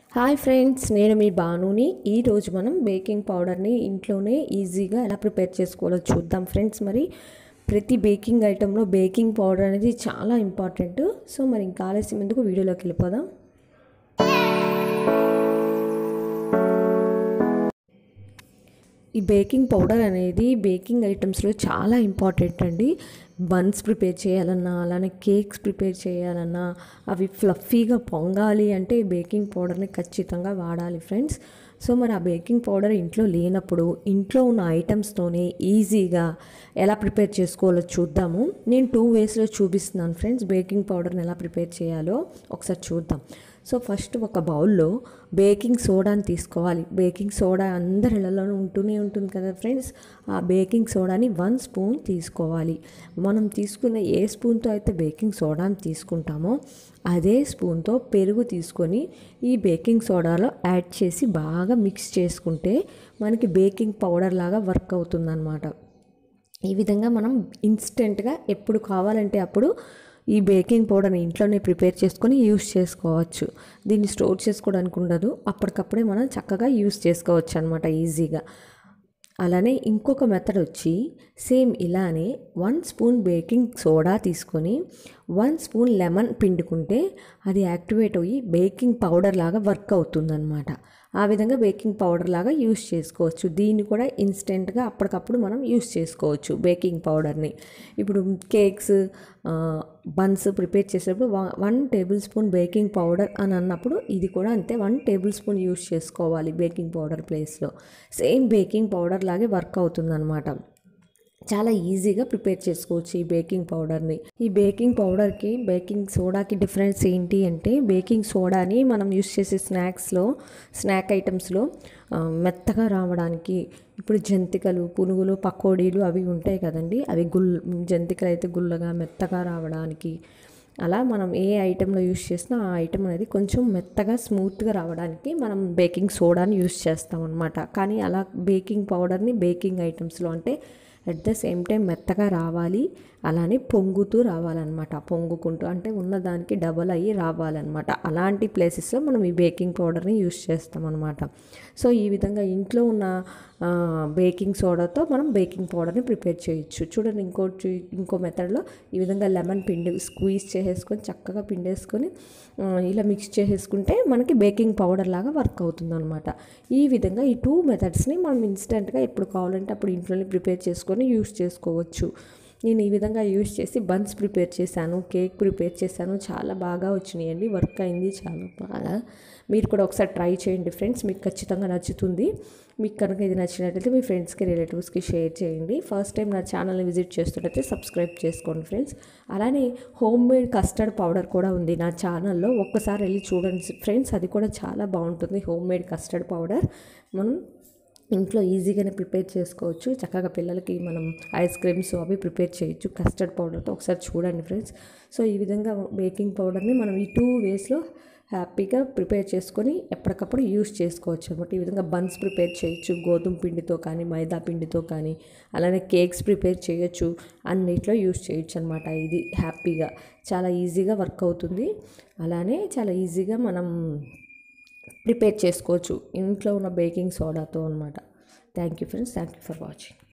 hi friends నేను మీ బానుని ఈరోజు మనం బేకింగ్ పౌడర్ని ఇంట్లోనే ఈజీగా ఎలా ప్రిపేర్ చేసుకోవాలో చూద్దాం ఫ్రెండ్స్ మరి ప్రతి బేకింగ్ ఐటెంలో బేకింగ్ పౌడర్ అనేది చాలా ఇంపార్టెంట్ సో మరి ఇంకా ఆలస్యం ఎందుకు వీడియోలోకి వెళ్ళిపోదాం ఈ బేకింగ్ పౌడర్ అనేది బేకింగ్ ఐటమ్స్లో చాలా ఇంపార్టెంట్ అండి బన్స్ ప్రిపేర్ చేయాలన్నా అలానే కేక్స్ ప్రిపేర్ చేయాలన్నా అవి ఫ్లఫీగా పొంగాలి అంటే బేకింగ్ పౌడర్ని ఖచ్చితంగా వాడాలి ఫ్రెండ్స్ సో మరి ఆ బేకింగ్ పౌడర్ ఇంట్లో లేనప్పుడు ఇంట్లో ఉన్న ఐటమ్స్తోనే ఈజీగా ఎలా ప్రిపేర్ చేసుకోవాలో చూద్దాము నేను టూ వేస్లో చూపిస్తున్నాను ఫ్రెండ్స్ బేకింగ్ పౌడర్ని ఎలా ప్రిపేర్ చేయాలో ఒకసారి చూద్దాం సో ఫస్ట్ ఒక బౌల్లో బేకింగ్ సోడాని తీసుకోవాలి బేకింగ్ సోడా అందరి ఇళ్లలోనూ ఉంటూనే ఉంటుంది కదా ఫ్రెండ్స్ ఆ బేకింగ్ సోడాని వన్ స్పూన్ తీసుకోవాలి మనం తీసుకున్న ఏ స్పూన్తో అయితే బేకింగ్ సోడాని తీసుకుంటామో అదే స్పూన్తో పెరుగు తీసుకొని ఈ బేకింగ్ సోడాలో యాడ్ చేసి బాగా మిక్స్ చేసుకుంటే మనకి బేకింగ్ పౌడర్ లాగా వర్క్ అవుతుందన్నమాట ఈ విధంగా మనం ఇన్స్టెంట్గా ఎప్పుడు కావాలంటే అప్పుడు ఈ బేకింగ్ పౌడర్ని ఇంట్లోనే ప్రిపేర్ చేసుకొని యూస్ చేసుకోవచ్చు దీన్ని స్టోర్ చేసుకోవడానికి ఉండదు అప్పటికప్పుడే మనం చక్కగా యూస్ చేసుకోవచ్చు అనమాట ఈజీగా అలానే ఇంకొక మెథడ్ వచ్చి సేమ్ ఇలానే వన్ స్పూన్ బేకింగ్ సోడా తీసుకొని వన్ స్పూన్ లెమన్ పిండుకుంటే అది యాక్టివేట్ అయ్యి బేకింగ్ పౌడర్ లాగా వర్క్ అవుతుందన్నమాట ఆ విధంగా బేకింగ్ పౌడర్ లాగా యూస్ చేసుకోవచ్చు దీన్ని కూడా ఇన్స్టెంట్గా అప్పటికప్పుడు మనం యూస్ చేసుకోవచ్చు బేకింగ్ పౌడర్ని ఇప్పుడు కేక్స్ బన్స్ ప్రిపేర్ చేసేటప్పుడు one tablespoon baking powder అని అన్నప్పుడు ఇది కూడా అంతే వన్ టేబుల్ స్పూన్ యూస్ చేసుకోవాలి బేకింగ్ పౌడర్ ప్లేస్లో సేమ్ బేకింగ్ పౌడర్ లాగే వర్క్ అవుతుందన్నమాట చాలా ఈజీగా ప్రిపేర్ చేసుకోవచ్చు ఈ బేకింగ్ పౌడర్ని ఈ బేకింగ్ పౌడర్కి బేకింగ్ సోడాకి డిఫరెన్స్ ఏంటి అంటే బేకింగ్ సోడాని మనం యూస్ చేసే స్నాక్స్లో స్నాక్ ఐటమ్స్లో మెత్తగా రావడానికి ఇప్పుడు జంతికలు పునుగులు పకోడీలు అవి ఉంటాయి కదండి అవి గుల్ జంతికలు అయితే గుల్లగా మెత్తగా రావడానికి అలా మనం ఏ ఐటెంలో యూస్ చేసినా ఆ ఐటెం అనేది కొంచెం మెత్తగా స్మూత్గా రావడానికి మనం బేకింగ్ సోడాని యూస్ చేస్తాం అనమాట కానీ అలా బేకింగ్ పౌడర్ని బేకింగ్ ఐటమ్స్లో అంటే అట్ ద సేమ్ టైం మెత్తగా రావాలి అలానే పొంగుతూ రావాలన్నమాట పొంగుకుంటూ అంటే ఉన్నదానికి డబల్ అయ్యి రావాలన్నమాట అలాంటి ప్లేసెస్లో మనం ఈ బేకింగ్ పౌడర్ని యూస్ చేస్తామన్నమాట సో ఈ విధంగా ఇంట్లో ఉన్న బేకింగ్ సోడాతో మనం బేకింగ్ పౌడర్ని ప్రిపేర్ చేయొచ్చు చూడండి ఇంకోటి ఇంకో మెథడ్లో ఈ విధంగా లెమన్ పిండి స్క్వీజ్ చేసేసుకొని చక్కగా పిండేసుకొని ఇలా మిక్స్ చేసేసుకుంటే మనకి బేకింగ్ పౌడర్ లాగా వర్క్ అవుతుంది అనమాట ఈ విధంగా ఈ టూ మెథడ్స్ని మనం ఇన్స్టెంట్గా ఎప్పుడు కావాలంటే అప్పుడు ఇంట్లోనే ప్రిపేర్ చేసుకొని యూస్ చేసుకోవచ్చు నేను ఈ విధంగా యూస్ చేసి బన్స్ ప్రిపేర్ చేశాను కేక్ ప్రిపేర్ చేశాను చాలా బాగా వచ్చినాయండి వర్క్ అయింది చాలా బాగా మీరు కూడా ఒకసారి ట్రై చేయండి ఫ్రెండ్స్ మీకు ఖచ్చితంగా నచ్చుతుంది మీకు కనుక ఇది నచ్చినట్లయితే మీ ఫ్రెండ్స్కి రిలేటివ్స్కి షేర్ చేయండి ఫస్ట్ టైం నా ఛానల్ని విజిట్ చేస్తున్నట్లయితే సబ్స్క్రైబ్ చేసుకోండి ఫ్రెండ్స్ అలానే హోమ్ మేడ్ కస్టర్డ్ పౌడర్ కూడా ఉంది నా ఛానల్లో ఒక్కసారి వెళ్ళి చూడండి ఫ్రెండ్స్ అది కూడా చాలా బాగుంటుంది హోమ్ మేడ్ కస్టర్డ్ పౌడర్ మనం ఇంట్లో ఈజీగానే ప్రిపేర్ చేసుకోవచ్చు చక్కగా పిల్లలకి మనం ఐస్ క్రీమ్స్ అవి ప్రిపేర్ చేయొచ్చు కస్టర్డ్ పౌడర్తో ఒకసారి చూడండి ఫ్రెండ్స్ సో ఈ విధంగా బేకింగ్ పౌడర్ని మనం ఈ టూ వేస్లో హ్యాపీగా ప్రిపేర్ చేసుకొని ఎప్పటికప్పుడు యూస్ చేసుకోవచ్చు అనమాట ఈ విధంగా బన్స్ ప్రిపేర్ చేయొచ్చు గోధుమ పిండితో కానీ మైదా పిండితో కానీ అలానే కేక్స్ ప్రిపేర్ చేయొచ్చు అన్నిట్లో యూస్ చేయొచ్చు అనమాట ఇది హ్యాపీగా చాలా ఈజీగా వర్క్ అవుతుంది అలానే చాలా ఈజీగా మనం ప్రిపేర్ చేసుకోవచ్చు ఇంట్లో ఉన్న బేకింగ్ సోడాతో అనమాట thank you friends thank you for watching